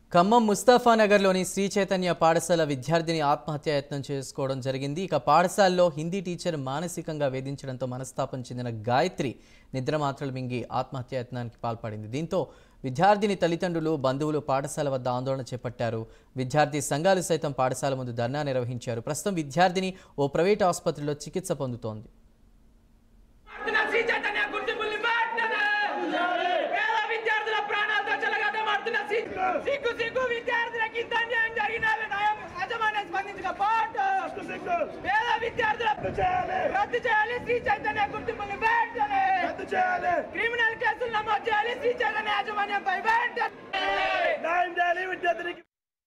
ఖమ్మం ముస్తాఫానగర్లోని శ్రీ చైతన్య పాఠశాల విద్యార్థిని ఆత్మహత్య యత్నం చేసుకోవడం జరిగింది ఇక పాఠశాలలో హిందీ టీచర్ మానసికంగా వేధించడంతో మనస్తాపం చెందిన గాయత్రి నిద్రమాత్రలు మింగి ఆత్మహత్య యత్నానికి పాల్పడింది దీంతో విద్యార్థిని తల్లిదండ్రులు బంధువులు పాఠశాల వద్ద ఆందోళన చేపట్టారు విద్యార్థి సంఘాలు సైతం పాఠశాల ముందు ధర్నా నిర్వహించారు ప్రస్తుతం విద్యార్థిని ఓ ప్రైవేట్ ఆసుపత్రిలో చికిత్స పొందుతోంది మార్చిన శ్రీ చైతన్య గుర్తింపుల్ని వెంటనే పేద విద్యార్థుల ప్రాణాలతో చెలగాటమాడుతున్న సి- సిగ్గు సిగ్గు విద్యార్థులకు ఇంత అన్యాయం జరిగిన న్యాయం యాజమాన్యం స్పందించకపోవటం పేద విద్యార్థుల రద్దు చేయాలి శ్రీ చైతన్య గుర్తింపుల్ని వెంటనే రద్దు చేయాలి క్రిమినల్ కేసులు నమోదు చేయాలి శ్రీ చైతన్య యాజమాన్యంపై వెంటనే న్యాయం చేయాలి విద్యార్థినికి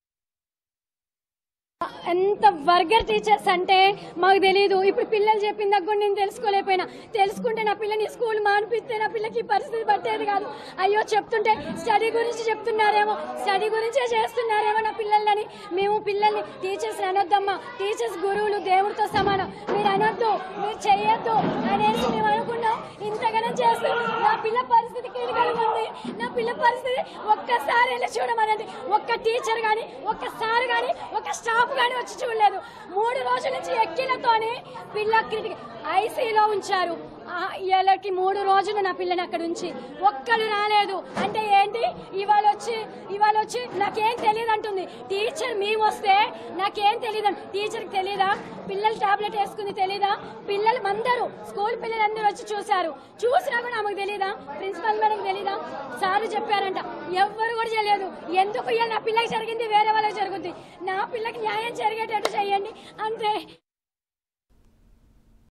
ఎంత వర్గర్ టీచర్స్ అంటే మాకు తెలియదు ఇప్పుడు పిల్లలు చెప్పిన దగ్గర నేను తెలుసుకోలేకపోయినా తెలుసుకుంటే నా పిల్లని స్కూల్ మానిపిస్తే నా పిల్లకి ఈ పరిస్థితి పట్టేది కాదు అయ్యో చెప్తుంటే స్టడీ గురించి చెప్తున్నారేమో స్టడీ గురించే చేస్తున్నారేమో నా పిల్లలని మేము పిల్లల్ని టీచర్స్ అనొద్దమ్మా టీచర్స్ గురువులు దేవుడితో సమానం మీరు అనొద్దు మీరు చెయ్యొద్దు అనేసి మేము అనుకున్నాం ఇంతగానం చేస్తాం నా పిల్ల పరిస్థితి కీలకంగా ఉంది నా పిల్ల పరిస్థితి ఒక్కసారి వెళ్ళి చూడమనేది ఒక్క టీచర్ కానీ ఒక్క సార్ కానీ ఒక స్టాఫ్ కానీ వచ్చి చూడలేదు మూడు రోజుల నుంచి ఎక్కిలతోనే పిల్ల ఐసీలో ఉంచారు ఆ, ఇవాళకి మూడు రోజులు నా పిల్లని అక్కడ ఉంచి ఒక్కరు రాలేదు అంటే ఏంటి ఇవాళ వచ్చి ఇవాళ వచ్చి నాకేం తెలియదు అంటుంది టీచర్ మేము వస్తే నాకేం తెలియదు టీచర్కి తెలియదా పిల్లలు టాబ్లెట్ వేసుకుంది తెలీదా పిల్లలు అందరూ స్కూల్ పిల్లలందరూ వచ్చి చూశారు చూసినా కూడా ఆమెకు తెలీదా ప్రిన్సిపల్ మేడం తెలీదా సార్ చెప్పారంట ఎవ్వరు కూడా తెలియదు ఎందుకు ఇవాళ నా పిల్లకి జరిగింది వేరే వాళ్ళకి జరుగుద్ది నా పిల్లకి న్యాయం జరిగేటట్టు చేయండి అంతే